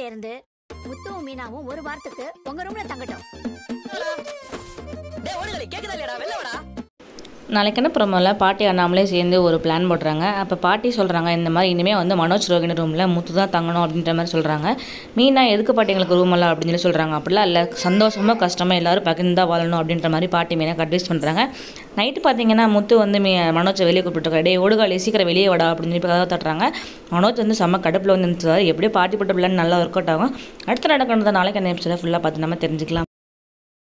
இன்னையில இருந்து முத்துவும் மீனாவும் ஒரு வாரத்துக்கு உங்க ரூம்ல தங்கட்டும் டேய் ஓடுகளி கேக்குதா இல்லையாடா வெளில வாடா நாளைக்கான ப்ரோமோவில் பாட்டி அண்ணாமலே சேர்ந்து ஒரு பிளான் போடுறாங்க அப்போ பாட்டி சொல்கிறாங்க இந்த மாதிரி இனிமேல் வந்து மனோஜ் ரோகிணி ரூமில் முத்து தான் தங்கணும் அப்படின்ற மாதிரி சொல்கிறாங்க மீனா எதுக்கு பாட்டி எங்களுக்கு ரூம் எல்லாம் அப்படின்னு சொல்லி சொல்கிறாங்க அப்படிலாம் இல்லை சந்தோஷமாக கஷ்டமாக எல்லாரும் பகிர்ந்து தான் வாழணும் அப்படின்ற மாதிரி பாட்டி மீனா அட்வைஸ் பண்ணுறாங்க நைட்டு பார்த்தீங்கன்னா முத்து வந்து மீ மனோஜை வெளியே கூப்பிட்டுருக்காரு டே ஓடுகாலி சீக்கிரம் வெளியே வாடா அப்படின்னு சொல்லி கதவை தட்டுறாங்க மனோஜ் வந்து செம்ம கடுப்பில் வந்து நிறுத்துவார் எப்படியோ பாட்டி போட்ட பிளான் நல்லா ஒர்க் அவுட் ஆகும் அடுத்து நடக்கிறத நாளைக்கு அந்த எபிசோட ஃபுல்லாக பார்த்து நம்ம தெரிஞ்சுக்கலாம்